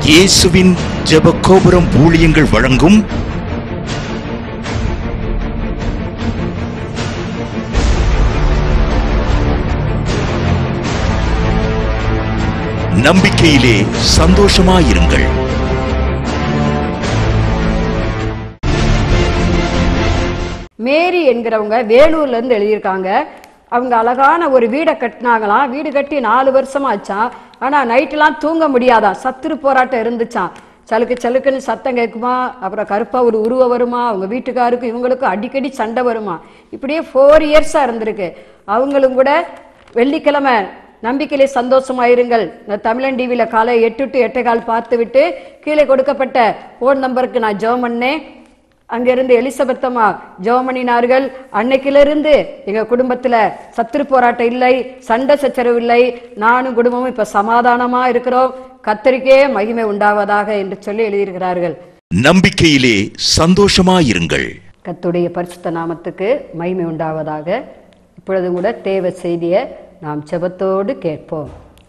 இயேசுவின் ஜெப கோபுரம் ஊழியங்கள் வழங்கும் நம்பிக்கையிலே சந்தோஷமாயிருங்கள் மேரி என்கிறவங்க வேலூர்ல இருந்து எழுதியிருக்காங்க அவங்க அழகான ஒரு வீடை கட்டினாங்களாம் வீடு கட்டி நாலு வருஷம் ஆச்சாம் ஆனா நைட்டெல்லாம் தூங்க முடியாதாம் சத்துரு போராட்டம் இருந்துச்சாம் சலுக்கு சலுக்குன்னு சத்தம் கேட்குமா அப்புறம் கருப்பா ஒரு உருவம் வருமா அவங்க வீட்டுக்காருக்கும் இவங்களுக்கும் அடிக்கடி சண்டை வருமா இப்படியே ஃபோர் இயர்ஸா இருந்திருக்கு அவங்களும் கூட வெள்ளிக்கிழமை நம்பிக்கையிலே சந்தோஷமாயிருங்கள் நான் தமிழன் டிவியில காலை எட்டு டு எட்டே கால் பார்த்து விட்டு கீழே கொடுக்கப்பட்ட ஃபோன் நம்பருக்கு நான் ஜெபம் பண்ணேன் அங்கிருந்து எலிசபெத் அம்மா ஜெபம் பண்ணினார்கள் அன்னைக்கிலிருந்து எங்க குடும்பத்துல சத்துரு போராட்டம் இல்லை சண்டை சச்சரவு இல்லை நானும் குடும்பமும் இப்ப சமாதானமா இருக்கிறோம் கத்தரிக்கே மகிமை உண்டாவதாக என்று சொல்லி எழுதியிருக்கிறார்கள் நம்பிக்கையிலே சந்தோஷமாயிருங்கள் கத்துடைய பரிசுத்த நாமத்துக்கு மகிமை உண்டாவதாக இப்பொழுது கூட தேவ செய்தியை நாம் செபத்தோடு கேட்போம்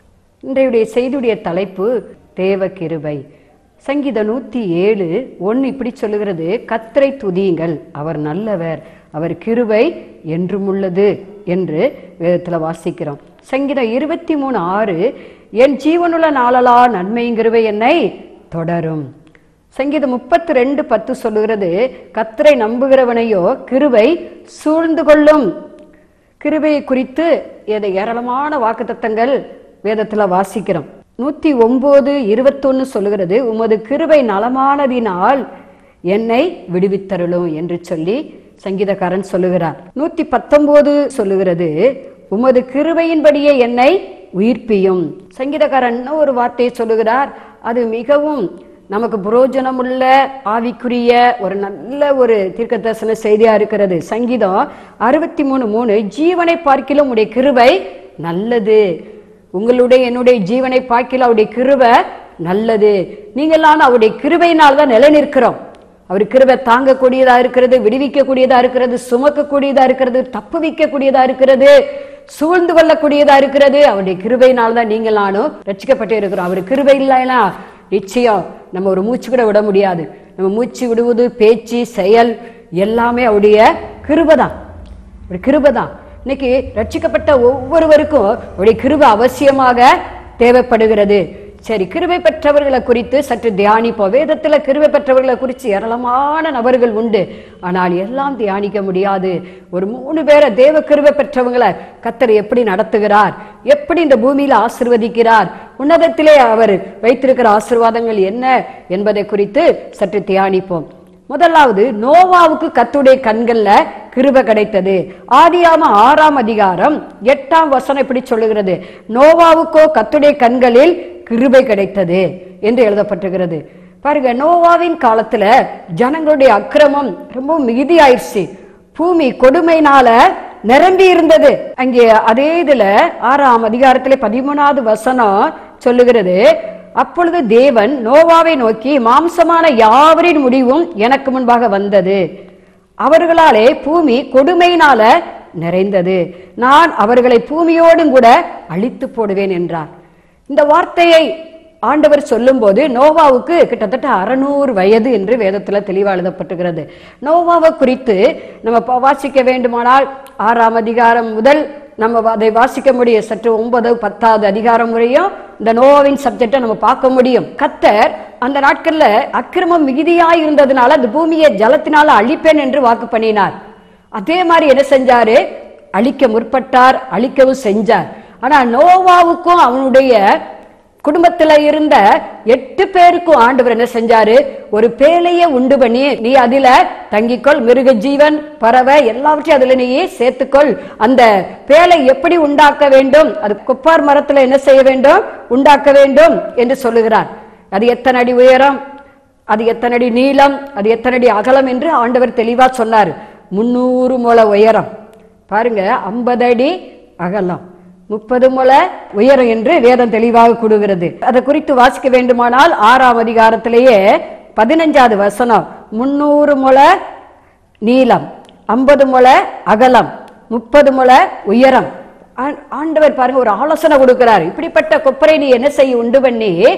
இன்றைய செய்தியுடைய தலைப்பு தேவ கிருபை சங்கீதம் நூத்தி ஏழு ஒன்று இப்படி சொல்லுகிறது கத்தரை துதியுங்கள் அவர் நல்லவர் அவர் கிருபை என்றும் உள்ளது என்று வேதத்தில் வாசிக்கிறோம் சங்கீதம் இருபத்தி மூணு ஆறு என் ஜீவனுள்ள நாளலா நன்மையும் கிருபை என்னை தொடரும் சங்கீதம் முப்பத்தி ரெண்டு பத்து சொல்லுகிறது கத்தரை நம்புகிறவனையோ கிருபை சூழ்ந்து கொள்ளும் கிருபையை குறித்து இதை ஏராளமான வாக்குத்தத்தங்கள் வேதத்துல வாசிக்கிறோம் நூத்தி ஒன்பது இருபத்தொன்னு சொல்லுகிறது உமது கிருபை நலமானதினால் என்னை விடுவித்தருளும் என்று சொல்லி சங்கீதக்காரன் சொல்லுகிறார் நூத்தி பத்தொன்பது சொல்லுகிறது உமது கிருபையின்படியே என்னை உயிர்ப்பியும் சங்கீதக்காரன் இன்னும் ஒரு வார்த்தையை சொல்லுகிறார் அது மிகவும் நமக்கு புரோஜனமுள்ள ஆவிக்குரிய ஒரு நல்ல ஒரு தீர்க்க தரிசன செய்தியா இருக்கிறது சங்கீதம் அறுபத்தி மூணு மூணு ஜீவனை பார்க்கிலும் உடைய கிருபை நல்லது உங்களுடைய என்னுடைய ஜீவனை பார்க்கிலும் அவருடைய கிருபை நல்லது நீங்களான அவருடைய கிருபையினால் தான் நிலை நிற்கிறோம் அவர் கிருபை தாங்கக்கூடியதா இருக்கிறது விடுவிக்கக்கூடியதா இருக்கிறது சுமக்கக்கூடியதா இருக்கிறது தப்பு வைக்கக்கூடியதா இருக்கிறது சூழ்ந்து கொள்ளக்கூடியதா இருக்கிறது அவருடைய கிருபையினால் தான் நீங்கள் நானும் ரட்சிக்கப்பட்டு இருக்கிறோம் அவர் கிருபை இல்லைனா நிச்சயம் நம்ம ஒரு மூச்சு கூட விட முடியாது நம்ம மூச்சு விடுவது பேச்சு செயல் எல்லாமே அவருடைய கிருபை தான் ஒரு கிருபை தான் இன்னைக்கு ரட்சிக்கப்பட்ட ஒவ்வொருவருக்கும் அவருடைய கிருபை அவசியமாக தேவைப்படுகிறது சரி கிருபை பெற்றவர்களை குறித்து சற்று தியானிப்போம் வேதத்துல கிருபை பெற்றவர்களை குறித்து ஏராளமான நபர்கள் உண்டு ஆனால் எல்லாம் தியானிக்க முடியாது ஒரு மூணு பேரை தேவ கிருபை பெற்றவங்களை கத்தர் எப்படி நடத்துகிறார் எப்படி இந்த பூமியில ஆசிர்வதிக்கிறார் உன்னதத்திலே அவர் வைத்திருக்கிற ஆசிர்வாதங்கள் என்ன என்பதை குறித்து சற்று தியானிப்போம் முதலாவது நோவாவுக்கு கத்துடைய கண்கள்ல கிருப கிடைத்தது ஆதியாம ஆறாம் அதிகாரம் எட்டாம் வசனம் இப்படி சொல்லுகிறது நோவாவுக்கோ கத்துடைய கண்களில் கிருபை கிடைத்தது என்று எழுதப்பட்டிருக்கிறது பாருங்க நோவாவின் காலத்துல ஜனங்களுடைய அக்கிரமம் ரொம்ப மிகுதியாயிருச்சு பூமி கொடுமைனால நிரம்பி இருந்தது அங்கே அதே இதுல ஆறாம் அதிகாரத்திலே பதிமூணாவது வசனம் சொல்லுகிறது அப்பொழுது தேவன் நோவாவை நோக்கி மாம்சமான யாவரின் முடிவும் எனக்கு முன்பாக வந்தது அவர்களாலே பூமி கொடுமையினால நிறைந்தது நான் அவர்களை பூமியோடும் கூட அழித்து போடுவேன் என்றார் இந்த வார்த்தையை ஆண்டவர் சொல்லும்போது நோவாவுக்கு கிட்டத்தட்ட அறநூறு வயது என்று வேதத்துல தெளிவா எழுதப்பட்டுகிறது நோவாவை குறித்து நம்ம ப- வாசிக்க வேண்டுமானால் ஆறாம் அதிகாரம் முதல் நம்ம அதை வாசிக்க முடியும் சற்று ஒன்பது பத்தாவது அதிகாரம் முறையும் இந்த நோவாவின் சப்ஜெக்டை நம்ம பார்க்க முடியும் கத்தர் அந்த நாட்கள்ல அக்கிரமம் மிகுதியாய் இருந்ததுனால அந்த பூமியை ஜலத்தினால அழிப்பேன் என்று வாக்கு பண்ணினார் அதே மாதிரி என்ன செஞ்சாரு அழிக்க முற்பட்டார் அழிக்கவும் செஞ்சார் ஆனா நோவாவுக்கும் அவனுடைய குடும்பத்துல இருந்த எட்டு பேருக்கும் ஆண்டவர் என்ன செஞ்சாரு ஒரு பேழைய உண்டு பண்ணி நீ அதுல தங்கிக்கொள் மிருக ஜீவன் பறவை எல்லாவற்றையும் அதுல நீ சேர்த்துக்கொள் அந்த பேழை எப்படி உண்டாக்க வேண்டும் அது கொப்பார் மரத்துல என்ன செய்ய வேண்டும் உண்டாக்க வேண்டும் என்று சொல்லுகிறார் அது எத்தனை அடி உயரம் அது எத்தனை அடி நீளம் அது எத்தனை அடி அகலம் என்று ஆண்டவர் தெளிவா சொன்னார் முன்னூறு முழ உயரம் பாருங்க ஐம்பது அடி அகலம் முப்பது முழ உயரம் என்று வேதம் தெளிவாக கூடுகிறது அதை குறித்து வாசிக்க வேண்டுமானால் ஆறாம் அதிகாரத்திலேயே பதினஞ்சாவது வசனம் முன்னூறு முழ நீளம் ஐம்பது முழ அகலம் முப்பது முழ உயரம் ஆ- ஆண்டவர் பாருங்க ஒரு ஆலோசனை கொடுக்கிறார் இப்படிப்பட்ட கொப்பரை நீ என்ன செய்ய உண்டு பண்ணி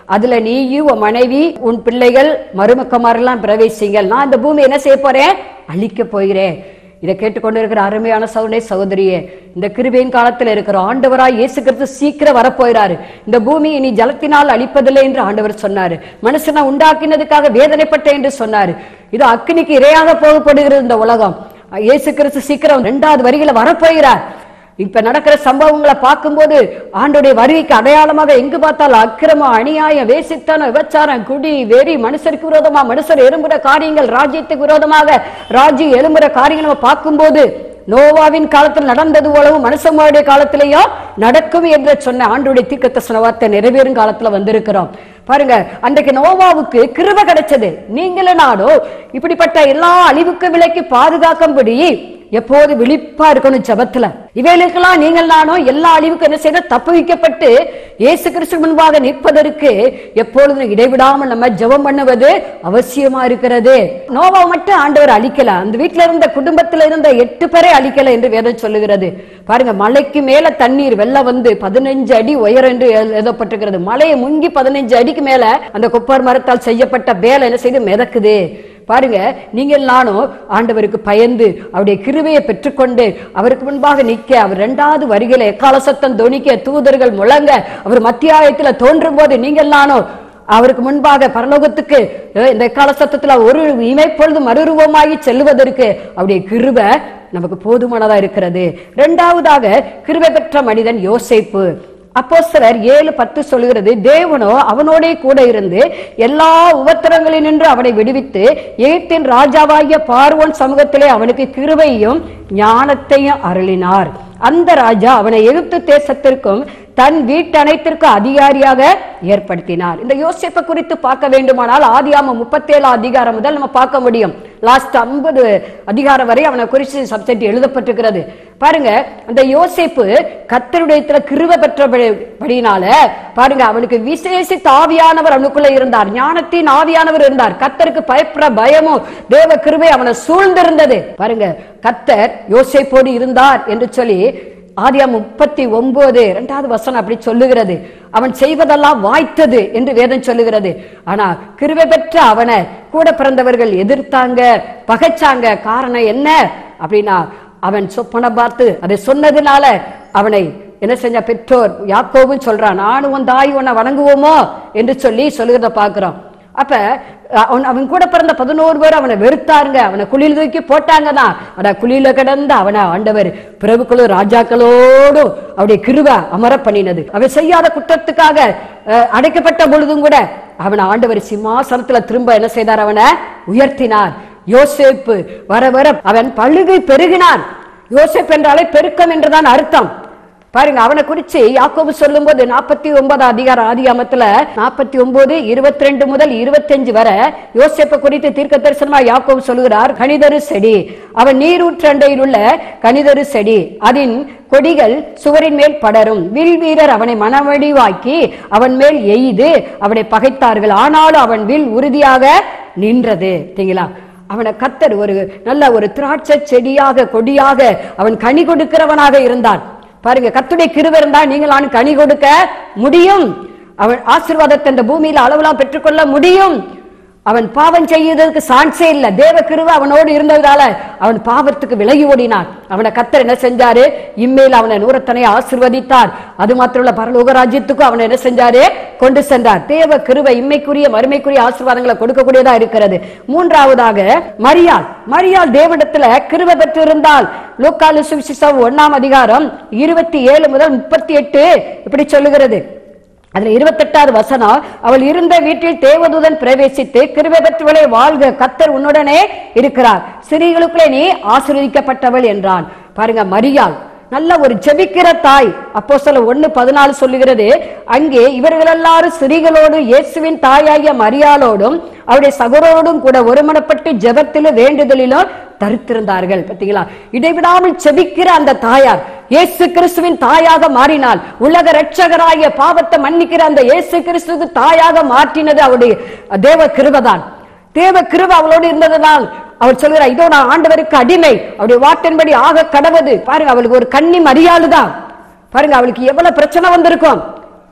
அதுல நீயும் உன் மனைவி உன் பிள்ளைகள் மருமக்கமாரெல்லாம் பிரவேசிங்கள் நான் இந்த பூமி என்ன செய்ய போறேன் அழிக்க போகிறேன் இதை கேட்டுக்கொண்டு இருக்கிற அருமையான சகோதரனே சகோதரியே இந்த கிருபையின் காலத்தில் இருக்கிற ஆண்டவராய் இயேசு கிறிஸ்து சீக்கிரம் வரப்போகிறாரு இந்த பூமி இனி ஜலத்தினால் அழிப்பதில்லை என்று ஆண்டவர் சொன்னாரு மனுஷனை உண்டாக்கினதுக்காக வேதனைப்பட்டேன் என்று சொன்னாரு இது அக்னிக்கு இரையாக போகப்படுகிறது இந்த உலகம் இயேசு கிறிஸ்து சீக்கிரம் இரண்டாவது வரிகளை வரப்போகிறார் இப்ப நடக்கிற சம்பவங்களை பார்க்கும்போது ஆண்டுடைய வருகைக்கு அடையாளமாக எங்கு பார்த்தாலும் அக்கிரமம் அநியாயம் வேசித்தனம் விபச்சாரம் குடி வெறி மனுஷருக்கு விரோதமா மனுஷர் எழும்புற காரியங்கள் ராஜ்யத்துக்கு விரோதமாக ராஜ்யம் எழும்புற காரியங்கள் நம்ம பார்க்கும்போது நோவாவின் காலத்தில் நடந்தது போலவும் மனுஷமாருடைய காலத்திலேயும் நடக்கும் என்று சொன்ன ஆண்டுடைய தீர்க்கதரிசன வார்த்தை நிறைவேறும் காலத்துல வந்திருக்கிறோம் பாருங்க அன்றைக்கு நோவாவுக்கு கிருப கிடைச்சது நீங்களும் நானும் இப்படிப்பட்ட எல்லா அழிவுக்கு விலைக்கு பாதுகாக்கும்படி எப்போது விழிப்பா இருக்கணும் ஜபத்துல இவைகளுக்கெல்லாம் நீங்கள் நானும் எல்லா அழிவுக்கு என்ன செய்ய தப்பு வைக்கப்பட்டு இயேசு கிறிஸ்து முன்பாக நிற்பதற்கு எப்பொழுதும் இடைவிடாமல் நம்ம ஜெபம் பண்ணுவது அவசியமா இருக்கிறது நோவா மட்டும் ஆண்டவர் அழிக்கல அந்த வீட்டுல இருந்த குடும்பத்துல இருந்த எட்டு பேரை அழிக்கல என்று வேதம் சொல்லுகிறது பாருங்க மலைக்கு மேல தண்ணீர் வெள்ளம் வந்து பதினஞ்சு அடி உயரம் என்று எழு- எழுதப்பட்டிருக்கிறது மலையை முங்கி பதினஞ்சு அடிக்கு மேல அந்த கொப்பர் மரத்தால் செய்யப்பட்ட வேலை என்ன செய்து மிதக்குது பாருங்க நீங்கள் நானும் ஆண்டவருக்கு பயந்து அவருடைய கிருபையை பெற்றுக்கொண்டு அவருக்கு முன்பாக நிக்க அவர் இரண்டாவது வருகையில எக்கால சத்தம் தொனிக்க தூதர்கள் முழங்க அவர் மத்தியாயத்துல தோன்றும் போது நீங்கள் நானும் அவருக்கு முன்பாக பரலோகத்துக்கு அஹ், இந்த எக்கால சத்தத்துல ஒரு இமைப்பொழுது மறுரூபமாகி செல்லுவதற்கு அவருடைய கிருபை நமக்கு போதுமானதா இருக்கிறது இரண்டாவதாக கிருபை பெற்ற மனிதன் யோசேப்பு அப்போஸ்தலர் ஏழு பத்து சொல்லுகிறது தேவனோ அவனோடே கூட இருந்து எல்லா உபத்திரங்களினின்று அவனை விடுவித்து எகிப்தின் ராஜாவாகிய பார்வோன் சமூகத்திலே அவனுக்கு கிருபையும் ஞானத்தையும் அருளினார் அந்த ராஜா அவனை எகிப்து தேசத்திற்கும் தன் வீட்டனைத்திற்கும் அதிகாரியாக ஏற்படுத்தினார் இந்த யோசேப்பை குறித்து பார்க்க வேண்டுமானால் ஆதியாம முப்பத்தேழு அதிகாரம் முதல் நம்ம பார்க்க முடியும் லாஸ்ட் ஐம்பது அதிகாரம் வரை அவனை குறித்து சப்ஜெக்ட் எழுதப்பட்டிருக்கிறது பாருங்க அந்த யோசேப்பு கத்தருடைய கிருப பெற்றபடினால பாருங்க அவனுக்கு விசேஷித்த ஆவியானவர் அவனுக்குள்ள இருந்தார் ஞானத்தின் ஆவியானவர் இருந்தார் கத்தருக்கு பயப்பட பயமும் தேவ கிருபை அவனை சூழ்ந்திருந்தது பாருங்க கத்தர் யோசேப்போடு இருந்தார் என்று சொல்லி ஆதியா முப்பத்தி ஒன்பது இரண்டாவது வசனம் அப்படி சொல்லுகிறது அவன் செய்வதெல்லாம் வாய்த்தது என்று வேதம் சொல்லுகிறது ஆனா கிருபை பெற்ற அவனை கூட பிறந்தவர்கள் எதிர்த்தாங்க பகைச்சாங்க காரணம் என்ன அப்படின்னா அவன் சொப்பனை பார்த்து அதை சொன்னதுனால அவனை என்ன செஞ்ச பெற்றோர் யாக்கோவும் சொல்றான் நானும் உன் தாய் உன்னை வணங்குவோமோ என்று சொல்லி சொல்லுகிறத பார்க்கிறோம் அப்ப அவன் அவன் கூட பிறந்த பதினோரு பேர் அவனை வெறுத்தாருங்க அவனை குழியில் தூக்கி போட்டாங்க தான் ஆனா குழியில கிடந்து அவனை ஆண்டவர் பிரபுக்களும் ராஜாக்களோடும் அவருடைய கிருப அமர பண்ணினது அவன் செய்யாத குற்றத்துக்காக அஹ், அடைக்கப்பட்ட பொழுதும் கூட அவனை ஆண்டவர் சிம்மாசனத்துல திரும்ப என்ன செய்தார் அவனை உயர்த்தினார் யோசேப்பு வர வர அவன் பழுகை பெருகினான் யோசேப் என்றாலே பெருக்கம் என்றுதான் அர்த்தம் பாருங்க அவனை குறிச்சு யாக்கோபு சொல்லும்போது நாற்பத்தி ஒன்பதாம் அதிகார ஆதியாமத்துல நாற்பத்தி ஒன்பது இருபத்தி ரெண்டு முதல் இருபத்தஞ்சு வரை யோசேப்பை குறித்து தீர்க்க தரிசனமா யாக்கோபு சொல்லுகிறார் கனிதரு செடி அவன் நீரூற்றண்டையில் உள்ள கனிதரு செடி அதன் கொடிகள் சுவரின் மேல் படரும் வில் வீரர் அவனை மனவடிவாக்கி அவன் மேல் எய்து அவனை பகைத்தார்கள் ஆனாலும் அவன் வில் உறுதியாக நின்றது சரிங்களா அவனை கத்தர் ஒரு நல்ல ஒரு திராட்சை செடியாக கொடியாக அவன் கனி கொடுக்கிறவனாக இருந்தான் பாருங்க கத்துடைய கிருபை இருந்தா நீங்களான கனி கொடுக்க முடியும் அவன் ஆசீர்வாதத்தை இந்த பூமியில அளவெல்லாம் பெற்றுக்கொள்ள முடியும் அவன் பாவம் செய்யறதுக்கு சான்ஸே இல்ல தேவ கிருபை அவனோடு இருந்ததால அவன் பாவத்துக்கு விலகி ஓடினான் அவனை கத்தர் என்ன செஞ்சாரு இம்மேல் அவனை நூறத்தனை ஆசிர்வதித்தார் அது மாத்திரமல்ல பரலோக ராஜ்யத்துக்கும் அவனை என்ன செஞ்சாரு கொண்டு சென்றார் தேவ கிருபை இம்மைக்குரிய மறுமைக்குரிய ஆசீர்வாதங்களை கொடுக்கக்கூடியதா இருக்கிறது மூன்றாவதாக மரியாள் மரியாள் தேவனிடத்துல கிருபை பெற்றிருந்தால் லூக்காலு சுவிசேஷம் ஒண்ணாம் அதிகாரம் இருபத்தி ஏழு முதல் முப்பத்தி எட்டு இப்படி சொல்லுகிறது அதுல இருபத்தெட்டாவது வசனம் அவள் இருந்த வீட்டில் தேவதூதன் பிரவேசித்து கிருபை பெற்றவளே வாழ்க கத்தர் உன்னுடனே இருக்கிறார் சிறிகளுக்குள்ளே நீ ஆசீர்வதிக்கப்பட்டவள் என்றான் பாருங்க மரியாள் நல்ல ஒரு ஜெபிக்கிற தாய் அப்போ சொல்ல ஒண்ணு பதினாலு சொல்லுகிறது அங்கே இவர்கள் எல்லாரும் சிறிகளோடு இயேசுவின் தாயாகிய மரியாளோடும் அவருடைய சகோதரோடும் கூட ஒருமனப்பட்டு ஜெபத்திலும் வேண்டுதலிலும் தரித்திருந்தார்கள் பார்த்தீங்களா இடைவிடாமல் செபிக்கிற அந்த தாயார் இயேசு கிறிஸ்துவின் தாயாக மாறினாள் உலக ரட்சகராகிய பாவத்தை மன்னிக்கிற அந்த இயேசு கிறிஸ்துவுக்கு தாயாக மாற்றினது அவருடைய தேவ கிருபதான் தேவ கிருப அவளோடு இருந்ததுனால் அவள் சொல்கிறார் இதோ நான் ஆண்டவருக்கு அடிமை அவருடைய வாட்டின்படி ஆக கடவுது பாருங்க அவளுக்கு ஒரு கன்னி மரியாளுதான் பாருங்க அவளுக்கு எவ்வளவு பிரச்சனை வந்திருக்கும்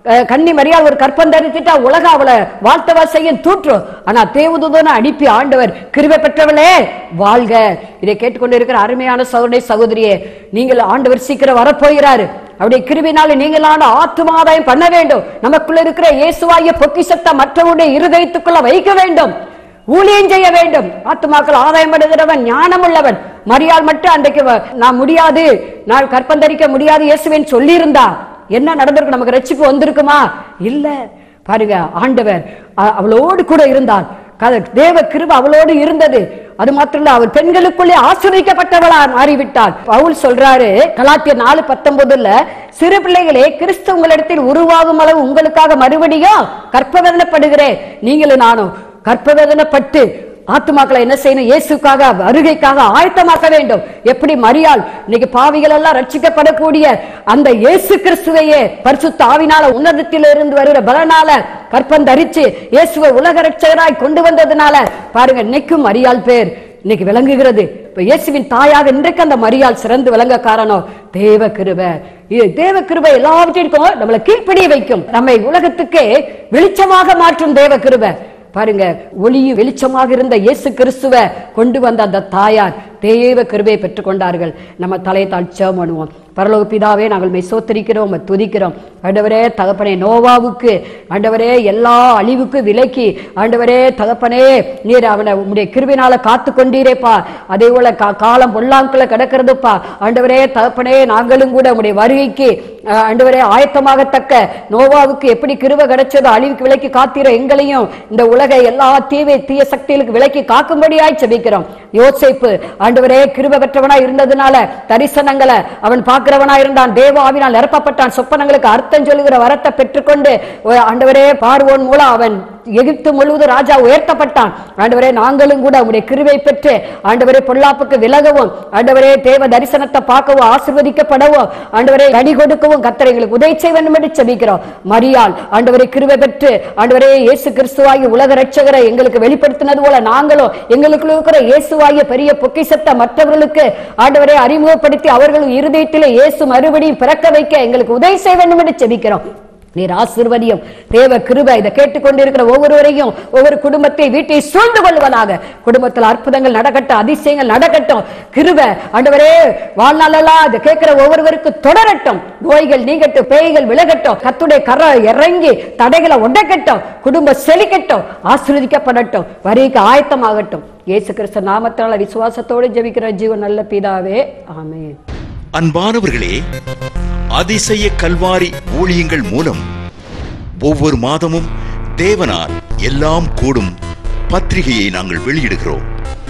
அஹ், கன்னி மரியாள் ஒரு கற்பம் தரித்திட்டா உலக அவளை வாழ்த்தவா செய்யும் தூற்றும் ஆனா தேவதூதனை அனுப்பி ஆண்டவர் கிருபை பெற்றவளே வாழ்க இதை கேட்டுக்கொண்டு இருக்கிற அருமையான சகோதரி சகோதரியே நீங்கள் ஆண்டவர் சீக்கிரம் வரப்போகிறாரு அவருடைய கிருபினால நீங்களான ஆத்துமாதாயம் பண்ண வேண்டும் நமக்குள்ள இருக்கிற இயேசுவாய பொக்கிஷத்தை மற்றவருடைய இருதயத்துக்குள்ள வைக்க வேண்டும் ஊழியம் செய்ய வேண்டும் ஆத்துமாக்கள் ஆதாயம் படுகிறவன் ஞானம் உள்ளவன் மரியாள் மட்டும் அன்றைக்கு வ- நான் முடியாது நான் கற்பந்தரிக்க முடியாது இயேசுவேன் சொல்லியிருந்தா என்ன நடந்திருக்கும் நமக்கு ரட்சிப்பு வந்திருக்குமா இல்ல பாருங்க ஆண்டவர் அ- அவளோடு கூட இருந்தான் கத- தேவ கிருப அவளோடு இருந்தது அது மாத்திரம் இல்ல அவர் பெண்களுக்குள்ளே ஆசிரியக்கப்பட்டவளா மாறிவிட்டாள் பவுல் சொல்றாரு கலாத்தியர் நாலு பத்தொன்பதுல சிறு பிள்ளைகளே கிறிஸ்து உங்களிடத்தில் உருவாகும் அளவு உங்களுக்காக மறுபடியும் கற்பவேதனைப்படுகிறேன் நீங்களும் நானும் கற்பவேதனைப்பட்டு ஆத்துமாக்களை என்ன செய்யணும் இயேசுக்காக வருகைக்காக ஆயத்தமாக்க வேண்டும் எப்படி மரியாள் இன்னைக்கு பாவிகள் எல்லாம் ரட்சிக்கப்படக்கூடிய அந்த இயேசு கிறிஸ்துவையே பரிசுத்த ஆவினால உன்னதத்தில் இருந்து வருகிற பலனால கற்பம் தரிச்சு இயேசுவை உலக ரட்சகராய் கொண்டு வந்ததுனால பாருங்க இன்னைக்கும் மரியாள் பேர் இன்னைக்கு விளங்குகிறது இப்ப இயேசுவின் தாயாக இன்றைக்கு அந்த மரியாள் சிறந்து விளங்க காரணம் தேவ கிருபை இது தேவ கிருபை எல்லாவற்றிற்கும் நம்மளை கீழ்ப்படிய வைக்கும் நம்மை உலகத்துக்கே வெளிச்சமாக மாற்றும் தேவ கிருபை பாருங்க ஒளியும் வெளிச்சமாக இருந்த இயேசு கிறிஸ்துவ கொண்டு வந்த அந்த தாயார் தேவ கிருபையை பெற்றுக்கொண்டார்கள் நம்ம தலையை தாழ்ச்சம் பண்ணுவோம் பரலோக பிதாவே நாங்கள் மெய் சோத்தரிக்கிறோம் உம்மை துதிக்கிறோம் ஆண்டவரே தகப்பனே நோவாவுக்கு ஆண்டவரே எல்லா அழிவுக்கு விலக்கி ஆண்டவரே தகப்பனே நீர் அவனை உம்முடைய கிருபினால காத்து கொண்டீரேப்பா அதே போல கா- காலம் பொல்லாங்குள்ள கிடக்கிறதுப்பா ஆண்டவரே தகப்பனே நாங்களும் கூட உம்முடைய வருகைக்கு அஹ், ஆண்டவரே ஆயத்தமாகத்தக்க நோவாவுக்கு எப்படி கிருபை கிடைச்சதோ அழிவுக்கு விலக்கி காத்தீரோ எங்களையும் இந்த உலக எல்லா தீவை தீய சக்திகளுக்கு விலக்கி காக்கும்படியாய் செபிக்கிறோம் யோசேப்பு ஆண்டவரே கிருபை பெற்றவனா இருந்ததுனால தரிசனங்களை அவன் பார்க்கிறவனா இருந்தான் தேவ ஆவினால் நிரப்பப்பட்டான் சொப்பனங்களுக்கு அர்த்தம் சொல்லுகிற வரத்தை பெற்றுக்கொண்டு ஓ, ஆண்டவரே பார்வோன் மூலம் அவன் எகிப்து முழுவதும் ராஜா உயர்த்தப்பட்டான் ஆண்டவரே நாங்களும் கூட உடைய கிருபை பெற்று ஆண்டவரே பொல்லாப்புக்கு விலகவும் ஆண்டவரே தேவ தரிசனத்தை பார்க்கவும் ஆசிர்வதிக்கப்படவும் ஆண்டவரே கடி கொடுக்கவும் கத்தரை எங்களுக்கு உதவி செய்ய வேண்டும் என்று செபிக்கிறோம் மரியாள் ஆண்டவரே கிருபை பெற்று ஆண்டவரே இயேசு கிறிஸ்துவாகி உலக ரட்சகரை எங்களுக்கு வெளிப்படுத்தினது போல நாங்களும் எங்களுக்குள்ள இருக்கிற இயேசுவாகிய பெரிய பொக்கிஷத்தை மற்றவர்களுக்கு ஆண்டவரை அறிமுகப்படுத்தி அவர்கள் இருதயத்திலே இயேசு மறுபடியும் பிறக்க வைக்க எங்களுக்கு உதவி செய்ய வேண்டும் என்று செபிக்கிறோம் நீர் ஆசிர்வதியும் தேவ கிருபை இதை கேட்டுக்கொண்டிருக்கிற ஒவ்வொருவரையும் ஒவ்வொரு குடும்பத்தை வீட்டை சூழ்ந்து கொள்வதாக குடும்பத்தில் அற்புதங்கள் நடக்கட்டும் அதிசயங்கள் நடக்கட்டும் கிருபை ஆண்டவரே வாழ்நாளெல்லாம் இதை கேட்கிற ஒவ்வொருவருக்கு தொடரட்டும் நோய்கள் நீங்கட்டும் பேய்கள் விலகட்டும் கத்துடைய கரை இறங்கி தடைகளை உடைக்கட்டும் குடும்பம் செழிக்கட்டும் ஆசீர்வதிக்கப்படட்டும் வரிக்கு ஆயத்தமாகட்டும் இயேசு கிறிஸ்து நாமத்தால விசுவாசத்தோடு ஜெபிக்கிற ஜீவன் நல்ல பிதாவே ஆமென் அன்பானவர்களே அதிசய கல்வாரி ஊழியங்கள் மூலம் ஒவ்வொரு மாதமும் தேவனால் எல்லாம் கூடும் பத்திரிகையை நாங்கள் வெளியிடுகிறோம்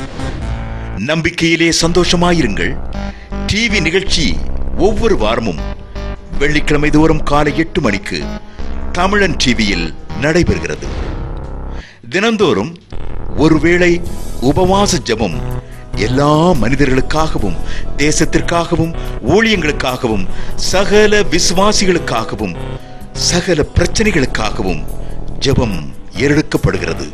நம்பிக்கையிலே சந்தோஷமாயிருங்கள் டிவி நிகழ்ச்சி ஒவ்வொரு வாரமும் வெள்ளிக்கிழமை தோறும் காலை எட்டு மணிக்கு தமிழன் டிவியில் நடைபெறுகிறது தினந்தோறும் ஒருவேளை உபவாச ஜெபம் எல்லா மனிதர்களுக்காகவும் தேசத்திற்காகவும் ஊழியங்களுக்காகவும் சகல விசுவாசிகளுக்காகவும் சகல பிரச்சனைகளுக்காகவும் ஜெபம் ஏறெடுக்கப்படுகிறது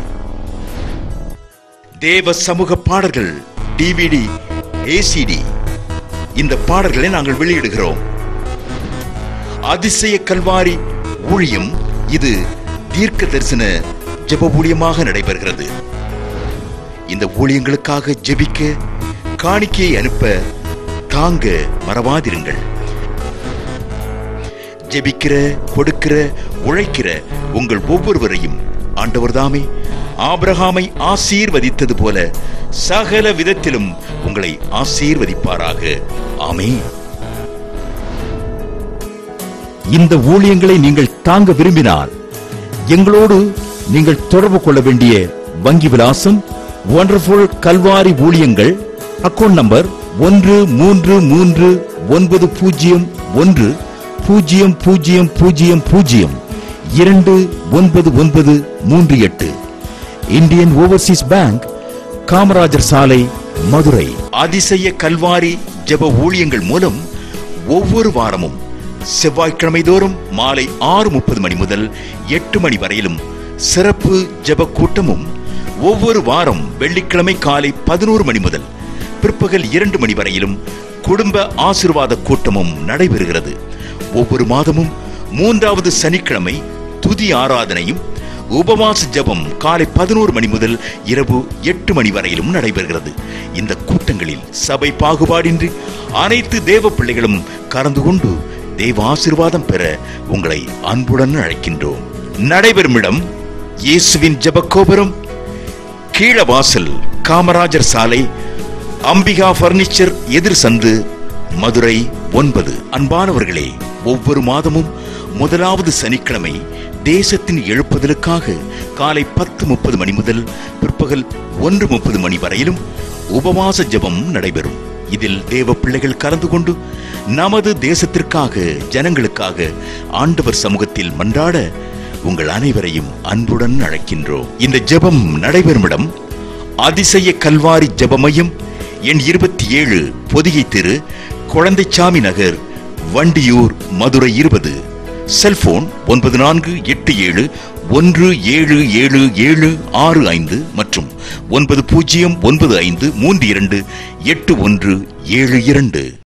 தேவ சமூக பாடல்கள் டிவிடி ஏசிடி இந்த பாடல்களை நாங்கள் வெளியிடுகிறோம் அதிசய கல்வாரி ஊழியம் இது தீர்க்க தரிசன ஜெப ஊழியமாக நடைபெறுகிறது இந்த ஊழியங்களுக்காக ஜெபிக்க காணிக்கையை அனுப்ப தாங்க மறவாதிருங்கள் ஜெபிக்கிற கொடுக்கிற உழைக்கிற உங்கள் ஒவ்வொருவரையும் ஆண்டவர் தாமே ஆபிரகாமை ஆசீர்வதித்தது போல சகல விதத்திலும் உங்களை ஆசீர்வதிப்பாராக ஆமென் இந்த ஊழியங்களை நீங்கள் தாங்க விரும்பினால் எங்களோடு நீங்கள் தொடர்பு கொள்ள வேண்டிய வங்கி விலாசம் ஒண்டர்ஃபுல் கல்வாரி ஊழியங்கள் அக்கவுண்ட் நம்பர் ஒன்று மூன்று மூன்று ஒன்பது பூஜ்ஜியம் ஒன்று பூஜ்ஜியம் பூஜ்ஜியம் பூஜ்ஜியம் பூஜ்ஜியம் இரண்டு ஒன்பது ஒன்பது மூன்று எட்டு இந்தியன் ஓவர்சீஸ் பேங்க் காமராஜர் சாலை மதுரை அதிசய கல்வாரி ஜெப ஊழியங்கள் மூலம் ஒவ்வொரு வாரமும் செவ்வாய்க்கிழமை தோறும் மாலை ஆறு முப்பது மணி முதல் எட்டு மணி வரையிலும் சிறப்பு ஜெப கூட்டமும் ஒவ்வொரு வாரம் வெள்ளிக்கிழமை காலை பதினோரு மணி முதல் பிற்பகல் இரண்டு மணி வரையிலும் குடும்ப ஆசிர்வாத கூட்டமும் நடைபெறுகிறது ஒவ்வொரு மாதமும் மூன்றாவது சனிக்கிழமை துதி ஆராதனையும் உபவாச ஜெபம் காலை பதினோரு மணி முதல் இரவு எட்டு மணி வரையிலும் நடைபெறுகிறது இந்த கூட்டங்களில் சபை பாகுபாடின்றி அனைத்து தேவ பிள்ளைகளும் கலந்து கொண்டு தேவ ஆசீர்வாதம் பெற உங்களை அன்புடன் அழைக்கின்றோம் நடைபெறும் இடம் இயேசுவின் ஜெபக்கோபுரம் கீழவாசல் காமராஜர் சாலை அம்பிகா பர்னிச்சர் எதிர் சந்து மதுரை ஒன்பது அன்பானவர்களே ஒவ்வொரு மாதமும் முதலாவது சனிக்கிழமை தேசத்தின் எழுப்புதலுக்காக காலை பத்து முப்பது மணி முதல் பிற்பகல் ஒன்று முப்பது மணி வரையிலும் உபவாச ஜெபம் நடைபெறும் இதில் தேவ பிள்ளைகள் கலந்து கொண்டு நமது தேசத்திற்காக ஜனங்களுக்காக ஆண்டவர் சமூகத்தில் மன்றாட உங்கள் அனைவரையும் அன்புடன் அழைக்கின்றோம் இந்த ஜெபம் நடைபெறும் இடம் அதிசய கல்வாரி ஜெப மையம் எண் இருபத்தி ஏழு பொதிகை தெரு குழந்தைச்சாமி நகர் வண்டியூர் மதுரை இருபது செல்போன் ஒன்பது நான்கு எட்டு ஏழு ஒன்று ஏழு ஏழு ஏழு ஆறு ஐந்து மற்றும் ஒன்பது பூஜ்ஜியம் ஒன்பது ஐந்து மூன்று இரண்டு எட்டு ஒன்று ஏழு இரண்டு